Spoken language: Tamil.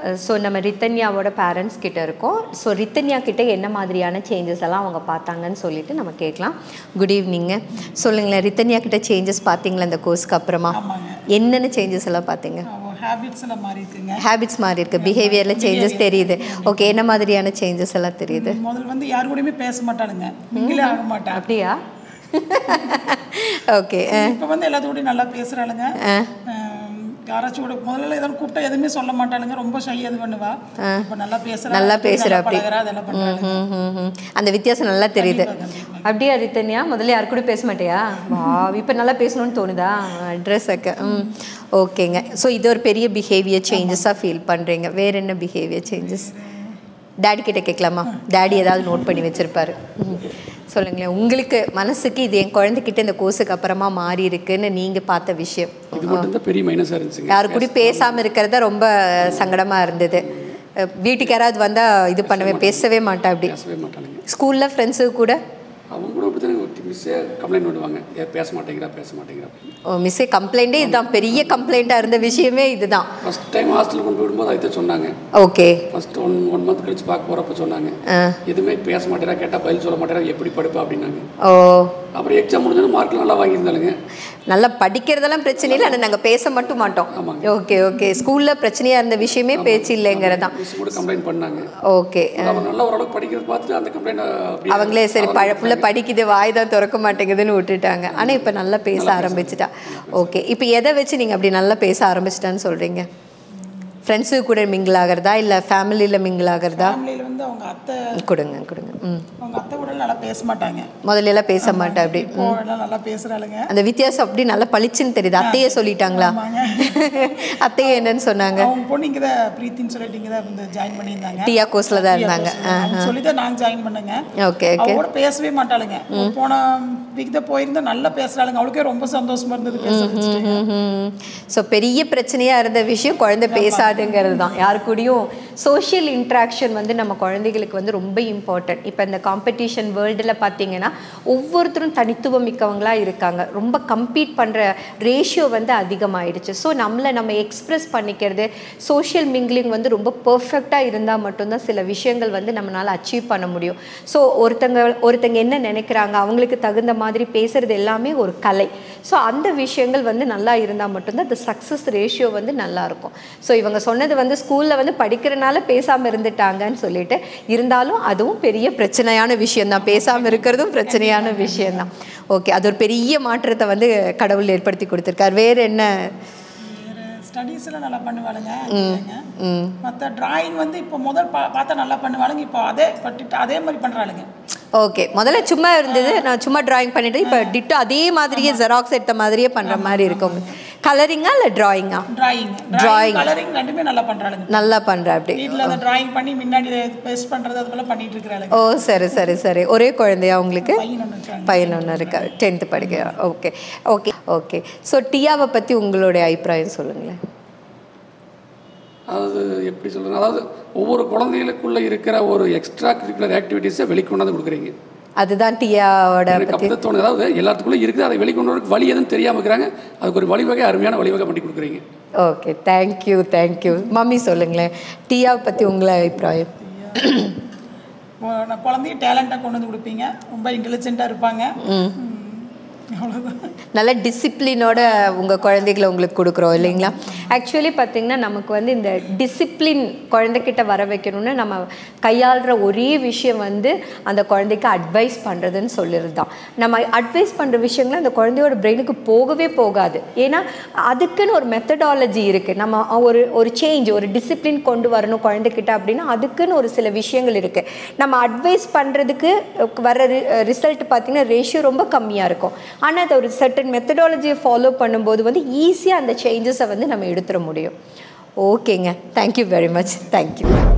ஸோ நம்ம ரித்தன்யாவோட பேரண்ட்ஸ் கிட்ட இருக்கோம் ஸோ ரித்தன்யா கிட்ட என்ன மாதிரியான சேஞ்சஸ் எல்லாம் அவங்க பார்த்தாங்கன்னு சொல்லிட்டு நம்ம கேட்கலாம் குட் ஈவினிங்க சொல்லுங்களேன் ரித்தன்யா கிட்ட சேஞ்சஸ் பார்த்தீங்களா இந்த கோர்ஸ்க்கு அப்புறமா ஆமாங்க என்னென்ன சேஞ்சஸ் எல்லாம் பார்த்தீங்க அவன் ஹேபிட்ஸ் எல்லாம் மாறி இருக்குங்க ஹேபிட்ஸ் மாறி இருக்கு பிஹேவியரில் சேஞ்சஸ் தெரியுது ஓகே என்ன மாதிரியான சேஞ்சஸ் எல்லாம் தெரியுது முதல்ல வந்து யாரு கூடயுமே பேச மாட்டானுங்க மிங்கிலே ஆக மாட்டான் அப்படியா ஓகே இப்போ வந்து எல்லாத்தோடையும் நல்லா பேசுறாளுங்க ஆம், யாராச்சும் கூட முதல்ல ஏதாவது கூப்பிட்டா எதுவுமே சொல்ல மாட்டாளுங்க ரொம்ப ஷை இது பண்ணுவா இப்போ நல்லா பேசுறா நல்லா பேசுறா அப்படி. பழகுறா அதெல்லாம் பண்றாங்க அந்த வித்தியாசம் நல்லா தெரியுது அப்படியா ரித்தன்யா முதல்ல யாரு கூட பேச மாட்டியா வா இப்போ நல்லா பேசணும்னு தோணுதா ட்ரெஸ் அக்க ம் ஓகேங்க ஸோ இது ஒரு பெரிய பிஹேவியர் சேஞ்சஸாக ஃபீல் பண்ணுறீங்க வேற என்ன பிஹேவியர் சேஞ்சஸ் டேடி கிட்ட கேட்கலாமா டேடி ஏதாவது நோட் பண்ணி வச்சிருப்பாரு ம். சொல்லுங்களேன் உங்களுக்கு மனசுக்கு இது என் குழந்தைகிட்ட இந்த கோர்ஸுக்கு அப்புறமா மாறி இருக்குன்னு நீங்க பார்த்த விஷயம் இது மட்டும் தான் பெரிய மைனஸாக இருந்துச்சுங்க யாரு கூட பேசாம இருக்கிறதா ரொம்ப சங்கடமா இருந்தது அஹ் வீட்டுக்கு யாராவது வந்தா இது பண்ணவே பேசவே மாட்டா அப்படி பேசவே மாட்டானுங்க ஸ்கூல்ல ஃப்ரெண்ட்ஸு கூட அவங்க கூட அப்படி தானே மிஸ்ஸே கம்ப்ளைண்ட் பண்ணுவாங்க ஏன் பேச மாட்டேங்கிறா பேச மாட்டேங்கிறா ஓ மிஸ்ஸே கம்ப்ளைண்ட்டே இதுதான் பெரிய கம்ப்ளைண்ட்டாக இருந்த விஷயமே இதுதான் ஃபர்ஸ்ட் டைம் ஹாஸ்டலுக்கு கொண்டு போய் விடும்போது அதை தான் சொன்னாங்க okay first one one month கழிச்சு பார்க்க போகிறப்ப சொன்னாங்க எதுவுமே பேச மாட்டேறா கேட்டால் பதில் சொல்ல மாட்டேறா எப்படி படிப்பா அப்படின்னாங்க ஓ அப்புறம் எக்ஸாம் முடிஞ்சோன்னு மார்க் நல்லா வாங்கியிருந்தாலுங்க நல்லா படிக்கிறதெல்லாம் பிரச்சனை இல்லை ஆனால் நாங்கள் பேச மட்டும் மாட்டோம் ஓகே ஓகே ஸ்கூலில் பிரச்சனையாக இருந்த விஷயமே பேச்சு இல்லைங்கிறதான் மிஸ் கூட கம்ப்ளைண்ட் பண்ணாங்க ஓகே அவர் நல்லா ஓரளவுக்கு படிக்கிறது பார்த்துட்டு அந்த கம்ப்ளைண்ட் அப்படியே அவங்களே சரி பழ புள்ள படிக்குது வாய் தான் திறக்க மாட்டேங்குதுன்னு விட்டுட்டாங்க ஆனால் இப்போ நல்லா பேச ஆரம்பிச்சிட்டா ஓகே இப்போ எதை வச்சு நீங்கள் அப்படி நல்லா பேச ஆரம்பிச்சிட்டான்னு சொல்கிறீங்க ஃப்ரெண்ட்ஸு கூட மிங்கிள் ஆகிறதா இல்லை ஃபேமிலியில் மிங்கிள் ஆகிறதா ஃபேமிலியில் வந்து அவங்க அத்தை கொடுங்க கொடுங்க ம் அவங்க அத்தை கூட நல்லா பேச மாட்டாங்க முதல்ல எல்லாம் பேச மாட்டா அப்படி இப்போ எல்லாம் நல்லா பேசுறாளுங்க அந்த வித்தியாசம் அப்படி நல்லா பளிச்சுன்னு தெரியுது அத்தையே சொல்லிட்டாங்களா அத்தையே என்னன்னு சொன்னாங்க அவங்க பொண்ணு இங்கே தான் பிரீத்தின்னு சொல்லிட்டு இங்கே தான் வந்து ஜாயின் பண்ணியிருந்தாங்க டியா கோர்ஸில் தான் இருந்தாங்க அவங்க சொல்லி தான் நாங்கள் ஜாயின் பண்ணுங்க ஓகே அவ கூட பேசவே மாட்டாளுங்க போன வீக் தான் போயிருந்தா நல்லா பேசுறாளுங்க அவளுக்கே ரொம்ப சந்தோஷமா இருந்தது பேச வச்சுட்டு ஸோ பெரிய பிரச்சனையாக இருந்த விஷயம் குழந்தை பேசாதுங்கிறது தான் யாரு கூடயும் சோஷியல் இன்ட்ராக்ஷன் வந்து நம்ம குழந்தைகளுக்கு வந்து ரொம்ப இம்பார்ட்டன்ட் இப்போ இந்த காம்படிஷன் வேர்ல்டில் பார்த்தீங்கன்னா ஒவ்வொருத்தரும் தனித்துவம் மிக்கவங்களாக இருக்காங்க ரொம்ப கம்பீட் பண்ணுற ரேஷியோ வந்து அதிகமாயிடுச்சு ஸோ நம்மளை நம்ம எக்ஸ்பிரஸ் பண்ணிக்கிறது சோஷியல் மிங்கிலிங் வந்து ரொம்ப பர்ஃபெக்டாக இருந்தால் மட்டும்தான் சில விஷயங்கள் வந்து நம்மளால் அச்சீவ் பண்ண முடியும் ஸோ ஒருத்தங்க ஒருத்தங்க என்ன நினைக்கிறாங்க அவங்களுக்கு தகுந்த மாதிரி பேசுறது எல்லாமே ஒரு கலை ஸோ அந்த விஷயங்கள் வந்து நல்லா இருந்தால் மட்டும்தான் அந்த சக்ஸஸ் ரேஷியோ வந்து நல்லா இருக்கும் ஸோ இவங்க சொன்னது வந்து ஸ்கூலில் வந்து படிக்கிறனால பேசாமல் இருந்துட்டாங்கன்னு சொல்லிட்டு இருந்தாலும் அதுவும் பெரிய பிரச்சனையான விஷயம்தான் பேசாமல் இருக்கிறதும் பிரச்சனையான விஷயம்தான் ஓகே அது ஒரு பெரிய மாற்றத்தை வந்து கடவுள் ஏற்படுத்தி கொடுத்துருக்கார் வேறு என்ன ஸ்டடீஸ் எல்லாம் நல்லா பண்ணுவாளுங்க மற்ற டிராயிங் வந்து இப்போ முதல் பா பார்த்தா நல்லா பண்ணுவாளுங்க இப்போ அதே பட்டு அதே மாதிரி பண்றாளுங்க ஓகே முதல்ல சும்மா இருந்தது நான் சும்மா டிராயிங் பண்ணிட்டு இப்போ டிட்டோ அதே மாதிரியே ஜெராக்ஸ் எடுத்த மாதிரியே பண்ணுற மாதிரி இருக்கும் கலரிங்கா இல்லை டிராயிங்கா டிராயிங் டிராயிங் கலரிங் ரெண்டுமே நல்லா பண்றாளுங்க நல்லா பண்ணுற அப்படி வீட்டில் அந்த டிராயிங் பண்ணி முன்னாடி பெஸ்ட் பண்றது அது போல பண்ணிட்டு இருக்கிறாளுங்க ஓ சரி சரி சரி ஒரே குழந்தையா உங்களுக்கு பையன் ஒன்று இருக்காங்க பையன் ஒன்று இருக்கா டென்த்து படிக்க ஓகே ஓகே ஓகே ஸோ டியாவை பற்றி உங்களுடைய அபிப்பிராயம் சொல்லுங்களேன் அதாவது எப்படி சொல்றது அதாவது ஒவ்வொரு குழந்தைகளுக்குள்ள இருக்கிற ஒரு எக்ஸ்ட்ரா கரிக்குலர் ஆக்டிவிட்டீஸை வெளிக்கொண்டாந்து கொடுக்குறீங்க அதுதான் டியாவோட எனக்கு பற்றி அப்படி தோணுது அதாவது எல்லாத்துக்குள்ளே இருக்குது அதை வெளிக்கொண்டு வரதுக்கு வழி எதுவும் தெரியாமல் இருக்கிறாங்க அதுக்கு ஒரு வழிவகை அருமையான வழிவகை பண்ணி கொடுக்குறீங்க ஓகே தேங்க்யூ தேங்க்யூ மம்மி சொல்லுங்களேன் டியாவை பற்றி உங்களை அபிப்பிராயம் இப்போ நான் குழந்தைய டேலண்டாக கொண்டு வந்து கொடுப்பீங்க ரொம்ப இன்டெலிஜென்ட்டாக இருப்பாங்க ம். அவ்வளவுதான் நல்ல டிசிப்ளினோட உங்கள் குழந்தைகளை உங்களுக்கு கொடுக்குறோம் இல்லைங்களா ஆக்சுவலி பார்த்தீங்கன்னா நமக்கு வந்து இந்த டிசிப்ளின் குழந்தைகிட்ட வர வைக்கணும்னு நம்ம கையாளுற ஒரே விஷயம் வந்து அந்த குழந்தைக்கு அட்வைஸ் பண்ணுறதுன்னு சொல்லிடுறது தான் நம்ம அட்வைஸ் பண்ணுற விஷயங்கள் அந்த குழந்தையோட பிரெயினுக்கு போகவே போகாது ஏன்னா அதுக்குன்னு ஒரு மெத்தடாலஜி இருக்குது நம்ம ஒரு ஒரு சேஞ்ச் ஒரு டிசிப்ளின் கொண்டு வரணும் குழந்தைகிட்ட அப்படின்னா அதுக்குன்னு ஒரு சில விஷயங்கள் இருக்குது நம்ம அட்வைஸ் பண்ணுறதுக்கு வர ரிசல்ட் பார்த்தீங்கன்னா ரேஷியோ ரொம்ப கம்மியாக இருக்கும் ஆனால் அது ஒரு சர்டன் மெத்தடாலஜியை ஃபாலோ பண்ணும்போது வந்து ஈஸியாக அந்த சேஞ்சஸை வந்து நம்ம எடுத்துட முடியும் ஓகேங்க தேங்க்யூ வெரி மச் தேங்க்யூ